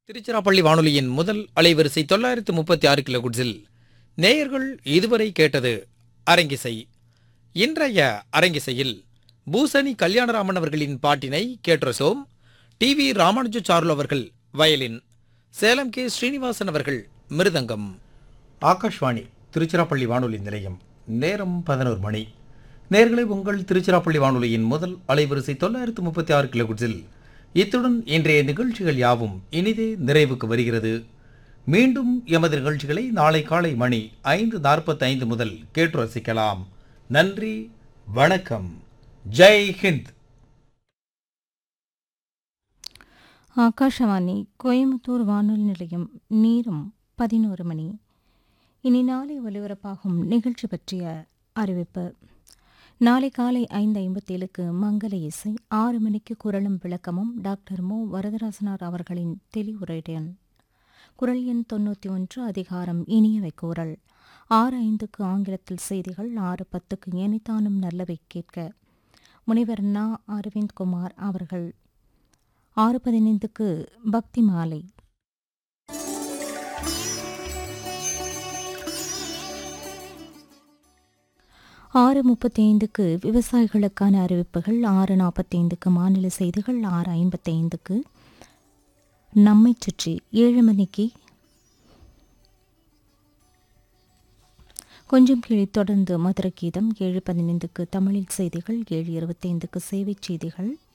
திருச்சிராப்பள்ளி வானொலியின் முதல் அலைவரிசை தொள்ளாயிரத்து முப்பத்தி ஆறு கிலோகுட்ஸில் நேயர்கள் இதுவரை கேட்டது அரங்கிசை இன்றைய அரங்கிசையில் பூசணி கல்யாணராமன் அவர்களின் பாட்டினை கேட்ரசோம் டி வி ராமானுஜாச்சாருல் அவர்கள் வயலின் சேலம் கே ஸ்ரீனிவாசன் அவர்கள் மிருதங்கம் ஆகாஷ்வாணி திருச்சிராப்பள்ளி வானொலி நிலையம் நேரம் பதினோரு மணி நேர்களை உங்கள் திருச்சிராப்பள்ளி வானொலியின் முதல் அலைவரிசை தொள்ளாயிரத்து முப்பத்தி ஆறு கிலோகுட்ஸில் இத்துடன் இன்றைய நிகழ்ச்சிகள் யாவும் இனிதே நிறைவுக்கு வருகிறது மீண்டும் எமது நிகழ்ச்சிகளை நாளை காலை மணி ஐந்து நாற்பத்தைந்து முதல் கேட்டு ரசிக்கலாம் நன்றி வணக்கம் ஜெய் ஹிந்த் ஆகாஷவாணி கோயம்புத்தூர் வானொலி நிலையம் நேரம் பதினோரு மணி இனி நாளை ஒலிபரப்பாகும் நிகழ்ச்சி பற்றிய அறிவிப்பு நாளை காலை ஐந்து ஐம்பத்தேழுக்கு மங்கள இசை ஆறு மணிக்கு குரலும் விளக்கமும் டாக்டர் மு வரதராசனார் அவர்களின் தெளிவுரையுடன் குரல் எண் தொண்ணூற்றி ஒன்று அதிகாரம் இனியவை கூறல் ஆறு ஐந்துக்கு ஆங்கிலத்தில் செய்திகள் ஆறு பத்துக்கு எனிதானும் நல்லவை கேட்க முனைவர் நா அரவிந்த் குமார் அவர்கள் ஆறு பதினைந்துக்கு பக்தி மாலை ஆறு முப்பத்தி ஐந்துக்கு விவசாயிகளுக்கான அறிவிப்புகள் ஆறு நாற்பத்தைந்துக்கு மாநில செய்திகள் ஆறு ஐம்பத்தைந்துக்கு நம்மை சுற்றி ஏழு மணிக்கு கொஞ்சம் கீழே தொடர்ந்து மதுர கீதம் ஏழு பதினைந்துக்கு தமிழில் செய்திகள் ஏழு இருபத்தைந்துக்கு சேவைச் செய்திகள்